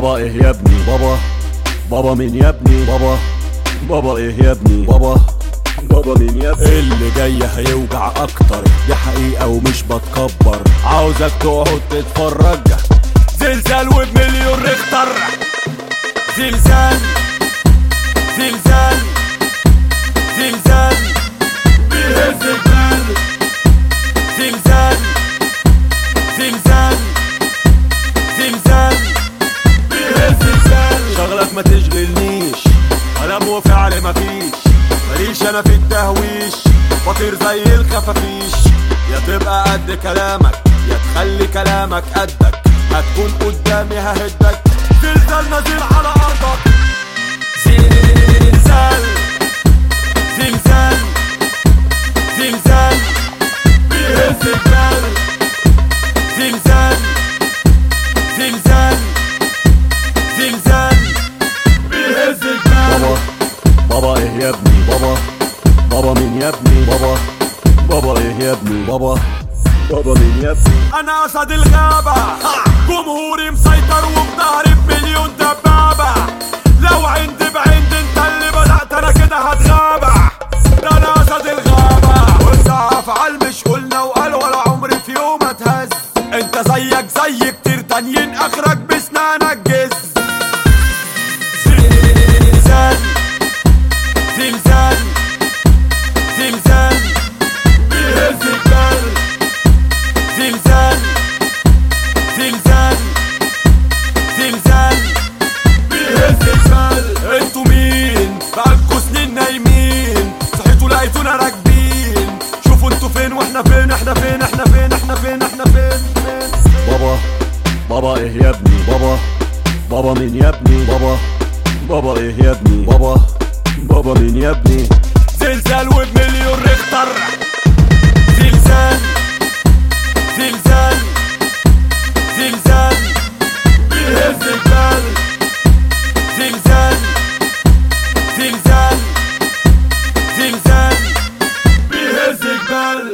بابا ايه يا ابني بابا بابا مين يا ابني بابا بابا ايه يا ابني بابا بابا مين يا ابني اللي جاي هيوجع اكتر دي حقيقة ومش بتكبر عاوزك تقعد تتفرج زلزال وبمليون ريختر زلزال زلزال زلزال بيهز الجبال زلزال زلزال زلزال بيهز الجبال شغلك ما تشغلنيش كلام وفعل مفيش ماليش انا في التهويش بطير زي الخفافيش يا تبقى قد كلامك يا تخلي كلامك قدك هتكون قدامي ههدك زلزال نازل على ارضك زلزال زلزال زلزال بيهز الجبال زلزال زلزال زلزال بيهز الجبال بابا بابا ايه يا ابني بابا بابا مين يا ابني بابا بابا ايه يا ابني بابا بابا مين يا ابني انا اسد الغابة جمهوري مسيطر وبظهري بمليون دبابة لو عندي بعند انت اللي بدأت انا كده هتغابة ده انا اسد الغابة قلنا افعال مش قلنا وقال ولا عمري في يوم اتهز انت زيك زي كتير تانيين اخرك بسنانك جز زلزال زلزال زلزال بيهز الجبال زلزال زلزال زلزال بيهز الجبال انتوا مين بقالكوا سنين نايمين صحيتوا لقيتونا راكبين شوفوا انتوا فين واحنا فين احنا فين احنا فين احنا فين احنا فين فين بابا بابا ايه يا ابني بابا بابا مين يا ابني بابا بابا ايه يا ابني بابا بابا مين يا ابني زلزال وبمليون ريختر زلزال زلزال زلزال بيهز الجبال زلزال زلزال زلزال بيهز الجبال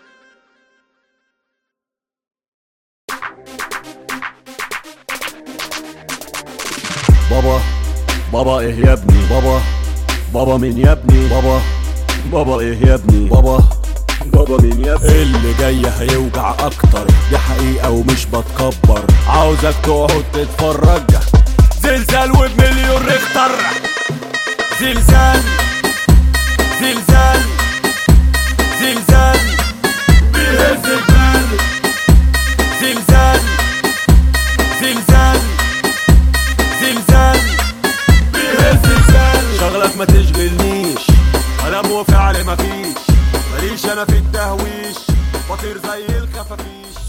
بابا بابا ايه يا ابني بابا بابا مين يا ابني بابا بابا ايه يا ابني بابا بابا مين يا ابني اللي جاي هيوجع اكتر دي حقيقة ومش بتكبر عاوزك تقعد تتفرج زلزال وبمليون ريختر زلزال زلزال زلزال بيهز الجبال زلزال زلزال زلزال بيهز الجبال شغلك ما تشغلنيش كلام وفعل مفيش ماليش انا في التهويش بطير زي الخفافيش